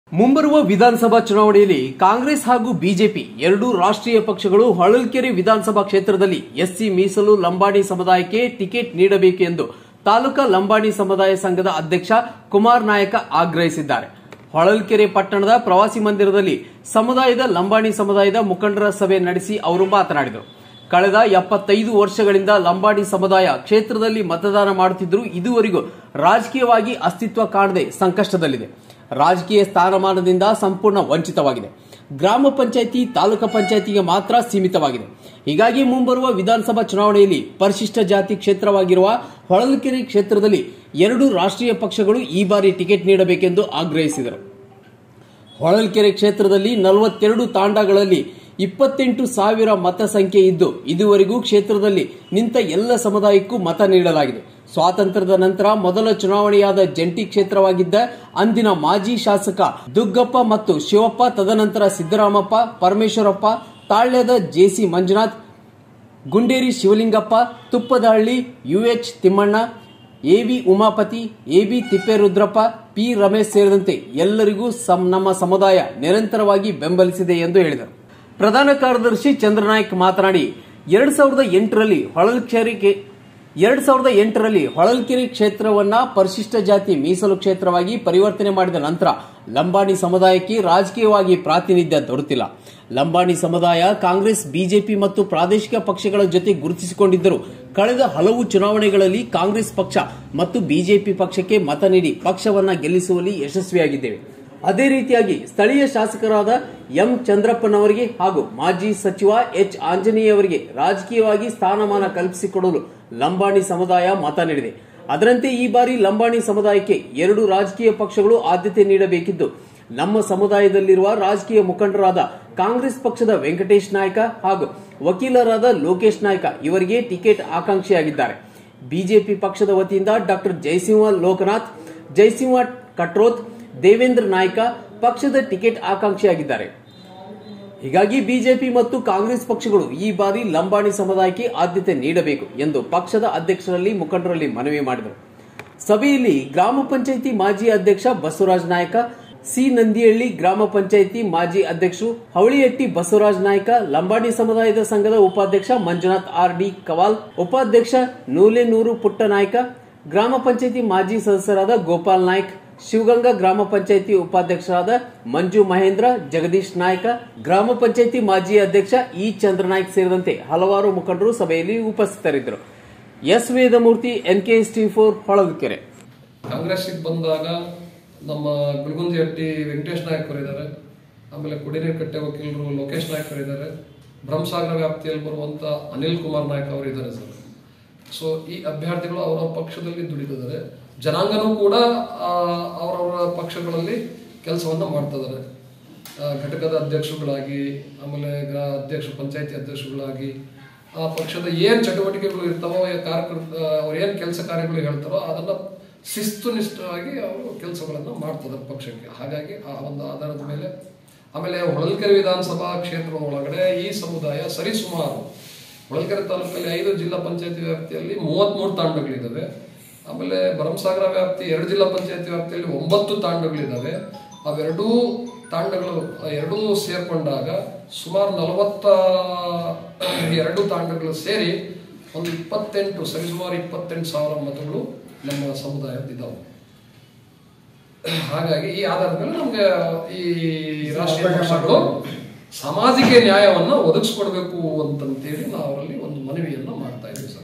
ಮುಂಬರುವ ವಿಧಾನಸಭಾ ಚುನಾವಣೆಯಲ್ಲಿ ಕಾಂಗ್ರೆಸ್ ಹಾಗೂ ಬಿಜೆಪಿ ಎರಡೂ ರಾಷ್ಟ್ರೀಯ ಪಕ್ಷಗಳು ಹೊಳಲ್ಕೆರೆ ವಿಧಾನಸಭಾ ಕ್ಷೇತ್ರದಲ್ಲಿ ಎಸ್ಸಿ ಮೀಸಲು ಲಂಬಾಣಿ ಸಮುದಾಯಕ್ಕೆ ಟಿಕೆಟ್ ನೀಡಬೇಕು ಎಂದು ತಾಲೂಕಾ ಲಂಬಾಣಿ ಸಮುದಾಯ ಸಂಘದ ಅಧ್ಯಕ್ಷ ಕುಮಾರ್ ನಾಯಕ ಆಗ್ರಹಿಸಿದ್ದಾರೆ ಹೊಳಲ್ಕೆರೆ ಪಟ್ಟಣದ ಪ್ರವಾಸಿ ಮಂದಿರದಲ್ಲಿ ಸಮುದಾಯದ ಲಂಬಾಣಿ ಸಮುದಾಯದ ಮುಖಂಡರ ಸಭೆ ನಡೆಸಿ ಅವರು ಮಾತನಾಡಿದರು ಕಳೆದ ಎಪ್ಪತ್ತೈದು ವರ್ಷಗಳಿಂದ ಲಂಬಾಣಿ ಸಮುದಾಯ ಕ್ಷೇತ್ರದಲ್ಲಿ ಮತದಾನ ಮಾಡುತ್ತಿದ್ದರೂ ಇದುವರೆಗೂ ರಾಜಕೀಯವಾಗಿ ಅಸ್ತಿತ್ವ ಕಾಣದೆ ಸಂಕಷ್ಟದಲ್ಲಿದೆ ರಾಜಕೀಯ ಸ್ಥಾನಮಾನದಿಂದ ಸಂಪೂರ್ಣ ವಂಚಿತವಾಗಿದೆ ಗ್ರಾಮ ಪಂಚಾಯಿತಿ ತಾಲೂಕು ಪಂಚಾಯಿತಿಗೆ ಮಾತ್ರ ಸೀಮಿತವಾಗಿದೆ ಹೀಗಾಗಿ ಮುಂಬರುವ ವಿಧಾನಸಭಾ ಚುನಾವಣೆಯಲ್ಲಿ ಪರಿಶಿಷ್ಟ ಜಾತಿ ಕ್ಷೇತ್ರವಾಗಿರುವ ಹೊಳಲ್ಕೆರೆ ಕ್ಷೇತ್ರದಲ್ಲಿ ಎರಡು ರಾಷ್ಟ್ರೀಯ ಪಕ್ಷಗಳು ಈ ಬಾರಿ ಟಿಕೆಟ್ ನೀಡಬೇಕೆಂದು ಆಗ್ರಹಿಸಿದರು ಹೊಳಲ್ಕೆರೆ ಕ್ಷೇತ್ರದಲ್ಲಿ ನಲವತ್ತೆರಡು ತಾಂಡಗಳಲ್ಲಿ ಇಪ್ಪತ್ತೆಂಟು ಸಾವಿರ ಮತ ಸಂಖ್ಯೆ ಇದ್ದು ಇದುವರೆಗೂ ಕ್ಷೇತ್ರದಲ್ಲಿ ನಿಂತ ಎಲ್ಲ ಸಮುದಾಯಕ್ಕೂ ಮತ ನೀಡಲಾಗಿದೆ ಸ್ವಾತಂತ್ರ್ಯದ ನಂತರ ಮೊದಲ ಚುನಾವಣೆಯಾದ ಜಂಟಿ ಕ್ಷೇತ್ರವಾಗಿದ್ದ ಅಂದಿನ ಮಾಜಿ ಶಾಸಕ ದುಗ್ಗಪ್ಪ ಮತ್ತು ಶಿವಪ್ಪ ತದನಂತರ ಸಿದ್ದರಾಮಪ್ಪ ಪರಮೇಶ್ವರಪ್ಪ ತಾಳ್ಯದ JC Manjunath Gunderi Shivalingappa Tuppadahalli UH Thimmanna AV Umapathi AB Tipperudrappa P Ramesh ಸೇರಿದಂತೆ ಎಲ್ಲರಿಗೂ ಸಂ- ನಮ್ಮ ಸಮುದಾಯ ನಿರಂತರವಾಗಿ ಬೆಂಬಲಿಸಿದೆ ಎಂದು ಹೇಳಿದರು ಪ್ರಧಾನ ಕಾರ್ಯದರ್ಶಿ ಚಂದ್ರನಾಯ್ಕ್ ಮಾತನಾಡಿ ಎರಡ್ ಸಾವಿರದ ಎಂಟರಲ್ಲಿ ಹೊಳಲ್ಕೆರೆ ಎರಡ್ ಸಾವಿರದ ಎಂಟರಲ್ಲಿ ಹೊಳಲ್ಕೆರೆ ಕ್ಷೇತ್ರವನ್ನ ಪರಿಶಿಷ್ಟ ಜಾತಿ ಮೀಸಲು ಕ್ಷೇತ್ರವಾಗಿ ಪರಿವರ್ತನೆ ಮಾಡಿದ ನಂತರ ಲಂಬಾಣಿ ಸಮುದಾಯಕ್ಕೆ ರಾಜಕೀಯವಾಗಿ ಪ್ರಾತಿನಿಧ್ಯ ದೊರೆತಿಲ್ಲ ಲಂಬಾಣಿ ಸಮುದಾಯ ಕಾಂಗ್ರೆಸ್ ಬಿಜೆಪಿ ಮತ್ತು ಪ್ರಾದೇಶಿಕ ಪಕ್ಷಗಳ ಜೊತೆ ಗುರುತಿಸಿಕೊಂಡಿದ್ದರು ಕಳೆದ ಹಲವು ಚುನಾವಣೆಗಳಲ್ಲಿ ಕಾಂಗ್ರೆಸ್ ಪಕ್ಷ ಮತ್ತು ಬಿಜೆಪಿ ಪಕ್ಷಕ್ಕೆ ಮತ ನೀಡಿ ಪಕ್ಷವನ್ನ ಗೆಲ್ಲಿಸುವಲ್ಲಿ ಯಶಸ್ವಿಯಾಗಿದ್ದೇವೆ ಅದೇ ರೀತಿಯಾಗಿ ಸ್ಥಳೀಯ ಶಾಸಕರಾದ ಎಂ ಚಂದ್ರಪ್ಪನವರಿಗೆ ಹಾಗೂ ಮಾಜಿ ಸಚಿವ ಎಚ್ ಆಂಜನೇಯವರಿಗೆ ರಾಜಕೀಯವಾಗಿ ಸ್ಥಾನಮಾನ ಕಲ್ಪಿಸಿಕೊಡಲು ಲಂಬಾಣಿ ಸಮುದಾಯ ಮತ ನೀಡಿದೆ ಅದರಂತೆ ಈ ಬಾರಿ ಲಂಬಾಣಿ ಸಮುದಾಯಕ್ಕೆ ಎರಡು ರಾಜಕೀಯ ಪಕ್ಷಗಳು ಆದ್ಯತೆ ನೀಡಬೇಕಿದ್ದು ನಮ್ಮ ಸಮುದಾಯದಲ್ಲಿರುವ ರಾಜಕೀಯ ಮುಖಂಡರಾದ ಕಾಂಗ್ರೆಸ್ ಪಕ್ಷದ ವೆಂಕಟೇಶ್ ನಾಯ್ಕ ಹಾಗೂ ವಕೀಲರಾದ ಲೋಕೇಶ್ ನಾಯ್ಕ ಇವರಿಗೆ ಟಿಕೆಟ್ ಆಕಾಂಕ್ಷಿಯಾಗಿದ್ದಾರೆ ಬಿಜೆಪಿ ಪಕ್ಷದ ವತಿಯಿಂದ ಡಾಕ್ಟರ್ ಜಯಸಿಂಹ ಲೋಕನಾಥ್ ಜಯಸಿಂಹ ಕಟ್ರೋತ್ ದೇವೇಂದ್ರ ನಾಯ್ಕ ಪಕ್ಷದ ಟಿಕೆಟ್ ಆಕಾಂಕ್ಷಿಯಾಗಿದ್ದಾರೆ ಹೀಗಾಗಿ ಬಿಜೆಪಿ ಮತ್ತು ಕಾಂಗ್ರೆಸ್ ಪಕ್ಷಗಳು ಈ ಬಾರಿ ಲಂಬಾಣಿ ಸಮುದಾಯಕ್ಕೆ ಆದ್ಯತೆ ನೀಡಬೇಕು ಎಂದು ಪಕ್ಷದ ಅಧ್ಯಕ್ಷರಲ್ಲಿ ಮುಖಂಡರಲ್ಲಿ ಮನವಿ ಮಾಡಿದರು ಸಭೆಯಲ್ಲಿ ಗ್ರಾಮ ಪಂಚಾಯಿತಿ ಮಾಜಿ ಅಧ್ಯಕ್ಷ ಬಸವರಾಜ ನಾಯಕ ಸಿ ನಂದಿಹಳ್ಳಿ ಗ್ರಾಮ ಪಂಚಾಯಿತಿ ಮಾಜಿ ಅಧ್ಯಕ್ಷರು ಹವಳಿಹಟ್ಟಿ ಬಸವರಾಜ ನಾಯಕ ಲಂಬಾಣಿ ಸಮುದಾಯದ ಸಂಘದ ಉಪಾಧ್ಯಕ್ಷ ಮಂಜುನಾಥ್ ಆರ್ ಡಿ ಕವಾಲ್ ಉಪಾಧ್ಯಕ್ಷ ನೂಲೆನೂರು ಪುಟ್ಟನಾಯ್ಕ ಗ್ರಾಮ ಪಂಚಾಯಿತಿ ಮಾಜಿ ಸದಸ್ಯರಾದ ಗೋಪಾಲ್ ನಾಯ್ಕ್ ಶಿವಗಂಗಾ ಗ್ರಾಮ ಪಂಚಾಯಿತಿ ಉಪಾಧ್ಯಕ್ಷರಾದ ಮಂಜು ಮಹೇಂದ್ರ ಜಗದೀಶ್ ನಾಯ್ಕ ಗ್ರಾಮ ಪಂಚಾಯಿತಿ ಮಾಜಿ ಅಧ್ಯಕ್ಷ ಇ ಚಂದ್ರನಾಯ್ಕ್ ಸೇರಿದಂತೆ ಹಲವಾರು ಮುಖಂಡರು ಸಭೆಯಲ್ಲಿ ಉಪಸ್ಥಿತರಿದ್ದರು S Vedamurthy NKS T four Holalkere ಕಾಂಗ್ರೆಸ್ಸಿಗೆ ಬಂದಾಗ ನಮ್ಮ ಗುಲ್ಗುಂದಿ ಹಟ್ಟಿ ವೆಂಕಟೇಶ್ ನಾಯಕ್ ಇದ್ದಾರೆ ಆಮೇಲೆ ಕುಡಿನೀರು ಕಟ್ಟೆ ವಕೀಲರು ಲೋಕೇಶ್ ನಾಯಕ್ ಇದ್ದಾರೆ ಬ್ರಹ್ಮಸಾಗರ ವ್ಯಾಪ್ತಿಯಲ್ಲಿ ಬರುವಂತ ಅನಿಲ್ ಕುಮಾರ್ ನಾಯಕ್ ಅವರು ಇದ್ದಾರೆ ಸರ್ ಸೊ ಈ ಅಭ್ಯರ್ಥಿಗಳು ಅವರ ಪಕ್ಷದಲ್ಲಿ ದುಡಿದಿದ್ದಾರೆ ಜನಾಂಗನೂ ಕೂಡ ಆ, ಅವರವರ ಪಕ್ಷಗಳಲ್ಲಿ ಕೆಲಸವನ್ನ ಮಾಡ್ತಾ ಇದ್ದಾರೆ ಆ, ಘಟಕದ ಅಧ್ಯಕ್ಷರುಗಳಾಗಿ ಆಮೇಲೆ ಗ್ರಾ ಅಧ್ಯಕ್ಷ ಪಂಚಾಯತಿ ಅಧ್ಯಕ್ಷರುಗಳಾಗಿ ಆ ಪಕ್ಷದ ಏನ್ ಚಟುವಟಿಕೆಗಳು ಇರ್ತಾವೋ ಕಾರ್ಯಕರ್ತ ಅವ್ರು ಏನ್ ಕೆಲಸ ಕಾರ್ಯಗಳು ಹೇಳ್ತಾರೋ ಅದನ್ನ ಶಿಸ್ತುನಿಷ್ಠವಾಗಿ ಅವರು ಕೆಲಸಗಳನ್ನು ಮಾಡ್ತಿದ್ದಾರೆ ಪಕ್ಷಕ್ಕೆ ಹಾಗಾಗಿ ಆ ಒಂದು ಆಧಾರದ ಮೇಲೆ ಆಮೇಲೆ ಹೊಳಲ್ಕೆರೆ ವಿಧಾನಸಭಾ ಕ್ಷೇತ್ರದ ಒಳಗಡೆ ಈ ಸಮುದಾಯ ಸರಿಸುಮಾರು ಹೊಳಲ್ಕೆರೆ ತಾಲೂಕಲ್ಲಿ ಐದು ಜಿಲ್ಲಾ ಪಂಚಾಯತಿ ವ್ಯಾಪ್ತಿಯಲ್ಲಿ ಮೂವತ್ಮೂರು ತಾಂಡಗಳಿದ್ದಾವೆ ಆಮೇಲೆ ಭರಮಸಾಗರ ವ್ಯಾಪ್ತಿ ಎರಡು ಜಿಲ್ಲಾ ಪಂಚಾಯತಿ ವ್ಯಾಪ್ತಿಯಲ್ಲಿ ಒಂಬತ್ತು ತಾಂಡಗಳಿದ್ದಾವೆ ಅವೆರಡೂ ತಾಂಡಗಳು ಎರಡೂ ಸೇರ್ಕೊಂಡಾಗ ಸುಮಾರು ನಲವತ್ತ ಎರಡು ತಾಂಡಗಳು ಸೇರಿ ಒಂದು ಇಪ್ಪತ್ತೆಂಟು ಸರಿಸುಮಾರು ಇಪ್ಪತ್ತೆಂಟು ಸಾವಿರ ಮತಗಳು ನಮ್ಮ ಸಮುದಾಯದಿದ್ದಾವೆ ಹಾಗಾಗಿ ಈ ಆಧಾರದ ಮೇಲೆ ನಮ್ಗೆ ಈ ರಾಷ್ಟ್ರೀಯ ಪಕ್ಷಗಳು ಸಾಮಾಜಿಕ ನ್ಯಾಯವನ್ನ ಒದಗಿಸ್ಕೊಡ್ಬೇಕು ಅಂತಂತೇಳಿ ನಾವು ಅವರಲ್ಲಿ ಒಂದು ಮನವಿಯನ್ನ ಮಾಡ್ತಾ ಇದ್ದೀವಿ ಸರ್